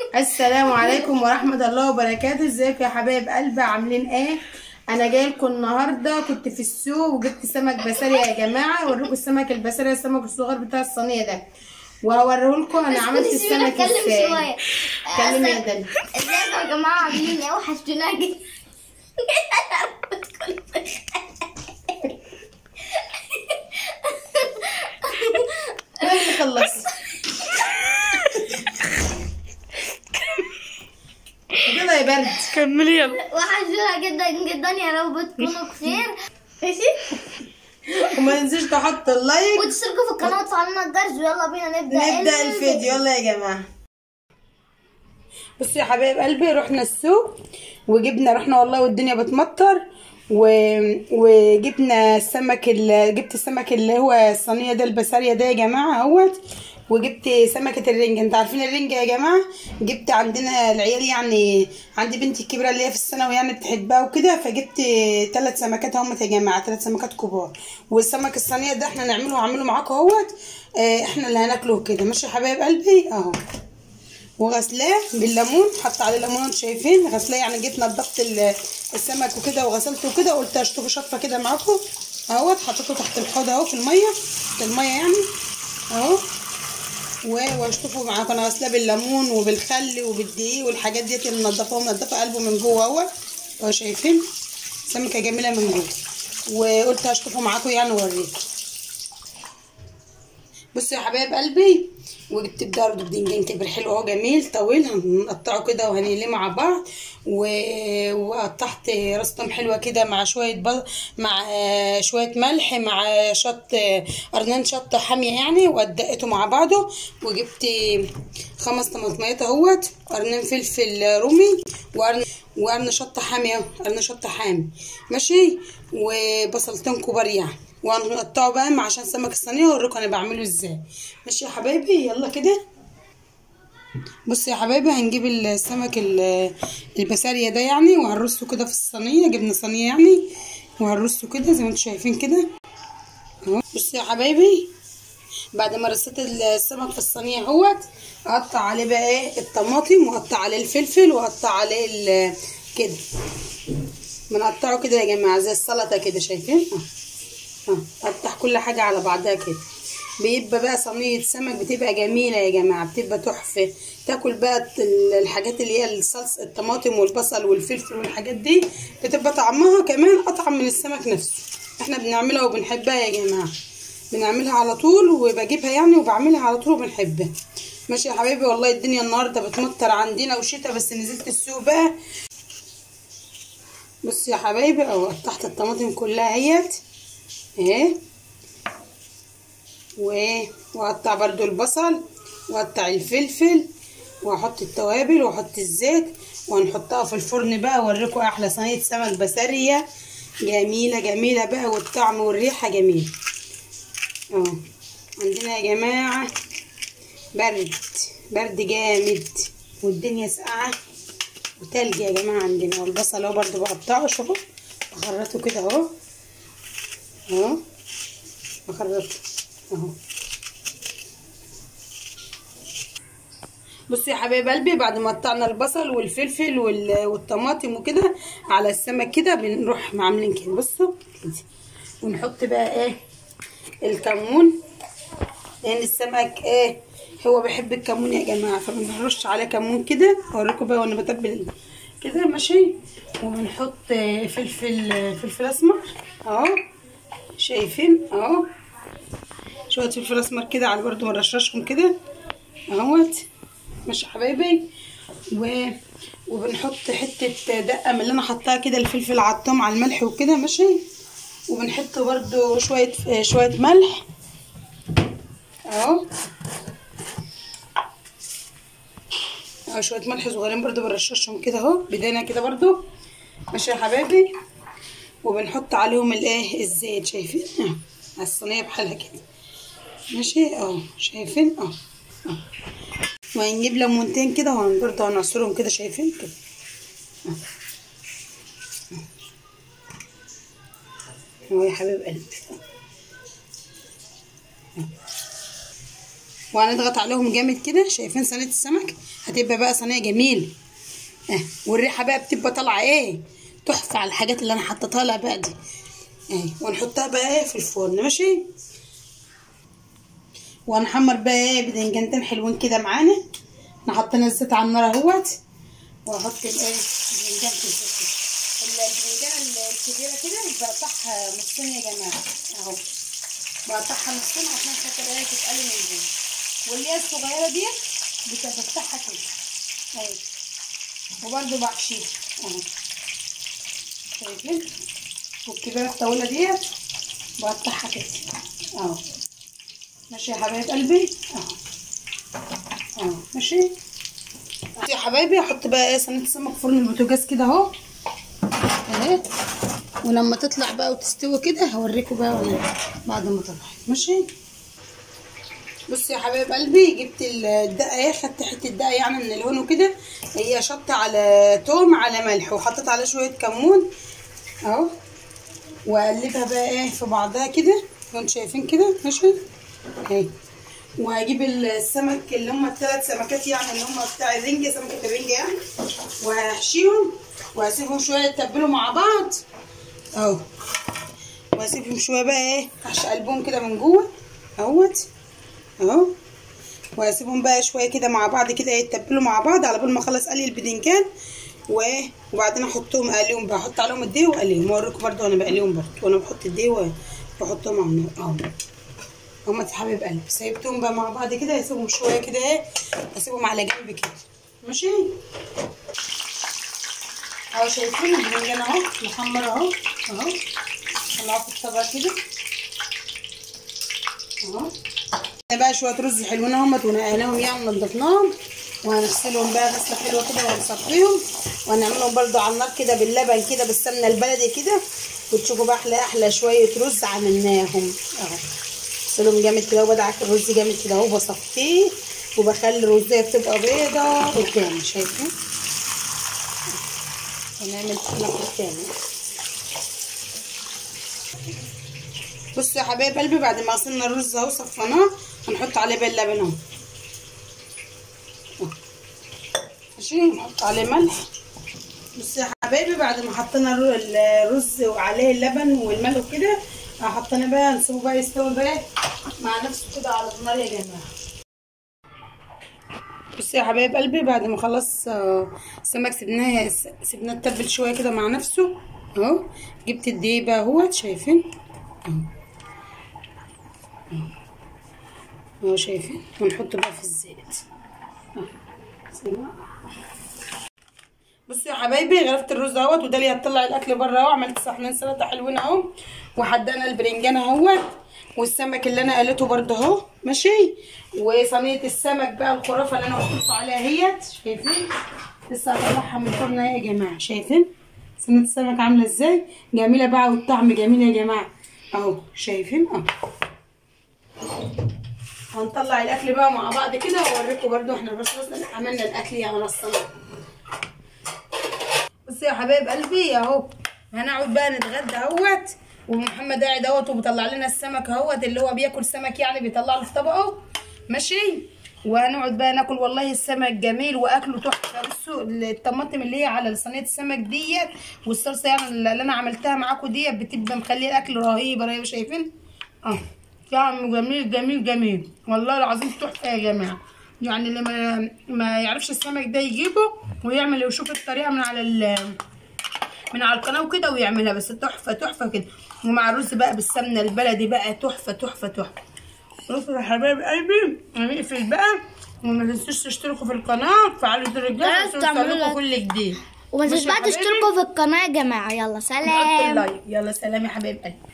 السلام عليكم ورحمة الله وبركاته ازيكم يا حبايب قلبي عاملين ايه انا جاي لكم النهارده كنت في السوق وجبت سمك بسري يا جماعه اوريكم السمك البسري السمك الصغير بتاع الصينيه ده وهوريهولكم انا عملت بس سيبيني السمك اتكلم ازاي شويه اتكلم يا أصلاً- دنيا ازيكم يا جماعه عاملين ايه وحشتونا جدا انا اللي خلصت كده يا برد كملي يلا وحشتونا جدا جدا يا رب تكونوا بخير ماشي وما تنسوش تحط اللايك وتشتركوا في القناه وتفعلوا الجرس ويلا بينا نبدا نبدأ الفيديو يلا يا جماعة بصوا يا حبايب قلبي رحنا السوق وجبنا رحنا والله والدنيا بتمطر و... وجبنا السمك ال... جبت السمك اللي هو الصينية ده البسارية ده يا جماعة اهوت وجبت سمكة الرنجة انت عارفين الرنجة يا جماعة جبت عندنا العيال يعني عندي بنتي الكبيرة اللي هي في الثانوي يعني بتحبها وكده فجبت ثلاث سمكات اهمت يا جماعة ثلاث سمكات كبار والسمك الصينية ده احنا نعمله وعمله معاكم اهوت اه، احنا اللي هناكله كده ماشي يا حبايب قلبي اهو وغسلاه بالليمون حط عليه ليمون انتوا شايفين غسلاه يعني جيت نضفت ال- السمك وكده وغسلته وكده قلت اشطفه شطفه كده معاكم اهوت حطيته تحت الحوض اهو في الميه في الميه يعني اهو و- واشطفه معاكم انا غسلاه بالليمون وبالخل وبالدقيق والحاجات ديت اللي منضفاه منضفه قلبه من جوه اهوت اهو شايفين سمكه جميله من جوه وقلت اشطفه معاكم يعني واوريكم بصوا يا حبايب قلبي وجبت برضه بدنجان كبر حلو اهو جميل طويل هنقطعه كده وهنقليه مع بعض و... وقطعت راس توم حلوه كده مع شويه بل... مع شويه ملح مع شط قرنين شطه حاميه يعني ودقته مع بعضه وجبت خمس طماطميات اهوت قرنين فلفل رومي وقرن وقرن شطه حاميه اهو قرن شطه حامي ماشي وبصلتين كبار يعني وهنقطعه بقى مع عشان سمك الصينيه واوريكم انا بعمله ازاي ماشي يا حبايبي يلا كده بصوا يا حبايبي هنجيب السمك ال- البسارية ده يعني وهنرصه كده في الصينيه جبنا صينيه يعني وهنرصه كده زي ما انتم شايفين كده اهو بصوا يا حبايبي بعد ما رصيت السمك في الصينيه اهوت اقطع عليه بقى ايه الطماطم واقطع عليه الفلفل واقطع عليه ال- كده بنقطعه كده يا جماعه زي السلطه كده شايفين اه اه قطع كل حاجة على بعضها كده بيبقى بقى صينية سمك بتبقى جميلة يا جماعة بتبقى تحفة تاكل بقى ال- الحاجات اللي هي الصلصة الطماطم والبصل والفلفل والحاجات دي بتبقى طعمها كمان أطعم من السمك نفسه احنا بنعملها وبنحبها يا جماعة بنعملها على طول وبجيبها يعني وبعملها على طول وبنحبها ماشي يا حبايبي والله الدنيا النهارده بتمطر عندنا وشتا بس نزلت السوق بقى بصوا يا حبايبي اهو قطعت الطماطم كلها اهيت اهي و- واقطع برضو البصل واقطع الفلفل واحط التوابل واحط الزيت وهنحطها في الفرن بقى اوريكم احلى صينيه سمك بسريه جميله جميله بقى والطعم والريحه جميل اهو عندنا يا جماعه برد برد جامد والدنيا ساقعه وتلج يا جماعه عندنا والبصل اهو برضو بقطعه شوفوا بخرطه كده اهو اهو بخرطه اهو بصوا يا حبايب قلبي بعد ما قطعنا البصل والفلفل وال- والطماطم وكده على السمك كده بنروح عاملين كده بصوا كده ونحط بقى ايه الكمون لان السمك ايه هو بيحب الكمون يا جماعه فبنرش عليه كمون كده اوريكم بقى وانا بتبل كده ماشي وبنحط آه، فلفل آه، فلفل اسمر اهو شايفين اهو شويه فلفل اسمر كده على برضو بنرششهم كده اهوت ماشي يا حبايبي و... وبنحط حته دقه من اللي انا حطاها كده الفلفل على الطعم على الملح وكده ماشي وبنحط برضو شويه شويه ملح اهو اهو شويه ملح صغيرين برضو بنرششهم كده اهو بدانا كده برضو ماشي يا حبايبي وبنحط عليهم الايه الزيت شايفين اهو على الصينيه بحالها كده ماشي اهو شايفين اهو اهو وهنجيب ليمونتين كده وهنبرضه هنعصرهم كده شايفين كده اهو. اهو يا حبيب قلبي وهنضغط عليهم جامد كده شايفين صينيه السمك هتبقى بقى صينيه جميله اه والريحه بقى بتبقى طالعه ايه تحفه على الحاجات اللي انا حطيتها لها بقى دي اهي ونحطها بقى ايه في الفرن ماشي وهنحمر بقى ايه بدنجانتين حلوين كده معانا احنا حطينا الزيت على النار اهوت واحط الايه البدنجان في الزيت البدنجان الكبيره كده بقطعها نصين يا جماعه اهو بقطعها نصين عشان خاطر ايه تتقلي من جوه واللي هي الصغيره دي بتفتحها كده اهي وبرده بحشيها اهو شايفين والكبيره الطويله ديت بقطعها كده اهو ماشي يا حبايب قلبي اهو اهو ماشي يا حبايبي احط بقى ايه صينيه السمك في فرن البوتاجاز كده اهو اهي ولما تطلع بقى وتستوي كده هوريكم بقى وانا بعد ما طلعت ماشي بصي يا حبايب قلبي جبت الدقه اهي خدت حته دقه يعني من الهون وكده هي شطه على توم على ملح وحطيت عليه شويه كمون اهو واقلبها بقى ايه في بعضها كده انتوا شايفين كده ماشي اهي وهجيب السمك اللي هم الثلاث سمكات يعني اللي هم بتاع الرنجة سمكة الرنجة يعني وهحشيهم وهسيبهم شوية يتبلوا مع بعض اهو وهسيبهم شوية بقى ايه احشي قلبهم كده من جوه اهوت اهو وهسيبهم بقى شوية كده مع بعض كده يتبلوا مع بعض على بال ما اخلص قلي البدنجان و... وبعدين احطهم اقليهم بقى احط عليهم الدقيق واقليهم واوريكم برده وانا بقليهم برده وانا بحط الدقيق وبحطهم على النار اهو هما حبيب قلبي سيبتهم بقى مع بعض كده هسيبهم شويه كده ايه هسيبهم على جنب كده ماشي اهو شايفين الباذنجان اهو محمر اهو اهو طلعه في الطبق كده اهو بقى شويه رز حلوين اهمت ونقعناهم يعني ونضفناهم وهنغسلهم بقى غسله حلوه كده وهنصفيهم وهنعملهم برده على النار كده باللبن كده بالسمنه البلدي كده وتشوفوا بقى احلى احلى شويه رز عملناهم اهو بغسلهم جامد كده وبدعك الرز جامد كده اهو بصفيه وبخلي الرزايه بتبقى بيضه قدامي شايفين ونعمل ناخد تاني بصوا يا حبايب قلبي بعد ما غسلنا الرز اهو صفيناه هنحط عليه بقى اللبن اهو ماشي نحط عليه ملح بصوا يا حبايبي بعد ما حطينا الرز وعليه اللبن والملح وكده حطينا بقى نسيبه بقى يستوي بقى مع نفسه كده على النار يا جماعه بصوا يا حبايب قلبي بعد ما خلص السمك سيبناه سيبناه تتبل شويه كده مع نفسه اهو جبت الدقيق بقى اهوت شايفين اهو شايفين ونحطه بقى في الزيت اهو بصوا يا حبايبي غرفت الرز اهوت وده اللي هتطلع الاكل بره اهو عملت صحنين سلطه حلوين اهو وحدانا البرنجان اهوت والسمك اللي انا قليته برده اهو ماشي وصينيه السمك بقى الخرافه اللي انا قلت لكم عليها اهيت شايفين لسه هطلعها من الفرن اهي يا جماعه شايفين صينيه السمك عامله ازاي جميله بقى والطعم جميل يا جماعه اهو شايفين اهو هنطلع الاكل بقى مع بعض كده واوريكم برده احنا بس عملنا الاكل يعني على الصينيه بصوا يا حبايب قلبي اهو هنقعد بقى نتغدى اهوت ومحمد قاعد اهوت وبيطلع لنا السمك اهوت اللي هو بياكل سمك يعني بيطلع له في طبقه ماشي وهنقعد بقى ناكل والله السمك جميل واكله تحفه بصوا الطماطم اللي هي على صينيه السمك ديت والصلصه يعني اللي انا عملتها معاكم ديت بتبقى مخليه الاكل رهيب رهيب شايفين اه طعم جميل جميل جميل والله العظيم تحفه يا جماعه يعني اللي ما, ما يعرفش السمك ده يجيبه ويعمل ويشوف الطريقه من على من على القناه وكده ويعملها بس تحفه تحفه كده ومع الرز بقى بالسمنه البلدي بقى تحفه تحفه تحفه بصوا يا حبايب قلبي هنقفل بقى وما تنسوش تشتركوا في القناه وتفعلوا زر الجرس عشان يوصلكوا كل جديد وما تنسوش بقى تشتركوا في القناه يا جماعه يلا نحط سلام اللايك يلا سلام يا حبايب قلبي